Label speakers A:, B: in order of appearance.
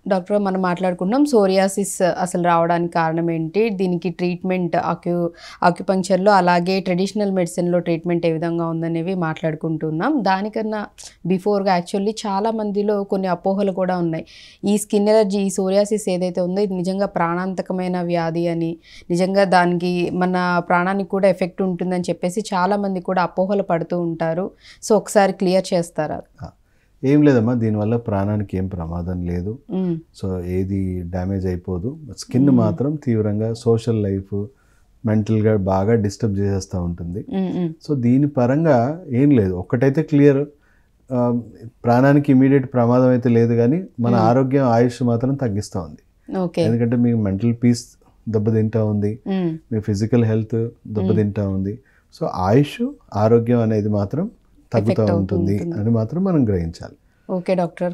A: Doctor మనం మాట్లాడుకుంటున్నాం psoriasis అసలు రావడానికి కారణం ఏంటి దీనికి ట్రీట్మెంట్ ఆక్యూ ఆక్యుపంక్చర్లో అలాగే ట్రెడిషనల్ మెడిసిన్లో ట్రీట్మెంట్ ఏ విధంగా ఉందనేవి మాట్లాడుకుంటున్నాం దానికన్నా బిఫోర్గా యాక్చువల్లీ చాలా మందిలో కొన్ని అపోహలు కూడా ఉన్నాయి ఈ స్కిన్ ఎలర్జీ ఈ సోరియాసిస్ ఏదైతే ఉందో ఇది నిజంగా ప్రాణాంతకమైన వ్యాధి అని నిజంగా దానికి మన ప్రాణానికి కూడా ఎఫెక్ట్ ఉంటుందని చెప్పేసి చాలా మంది కూడా అపోహలు పడుతూ ఉంటారు సో ఒకసారి క్లియర్ చేస్తారా
B: ఏం లేదమ్మా దీనివల్ల ప్రాణానికి ఏం ప్రమాదం లేదు
A: మ్మ్.
B: సో ఏది డ్యామేజ్ అయిపోదు స్కిన్ మాత్రం తీవ్రంగా సోషల్ లైఫ్ మెంటల్గా బాగా డిస్టర్బ్ చేసేస్తూ ఉంటుంది
A: మ్మ్, మ్మ్.
B: సో దీని పరంగా ఏం లేదు ఒక్కటైతే క్లియర్ ప్రాణానికి ఇమీడియట్ ప్రమాదం అయితే లేదు కానీ మన ఆరోగ్యం ఆయుష్ మాత్రం తగ్గిస్తూ ఉంది
A: ఓకే
B: ఎందుకంటే మీ మెంటల్ పీస్ దెబ్బతింటా ఉంది
A: మ్మ్.
B: మీ ఫిజికల్ హెల్త్ దెబ్బతింటా ఉంది సో ఆయుష్ ఆరోగ్యం అనేది మాత్రం తగ్గుతూ
A: అవుతూ
B: ఉంటుంది
A: ఉంటుంది.
B: అని మాత్రం మనం గ్రహించాలి
A: ఓకే డాక్టర్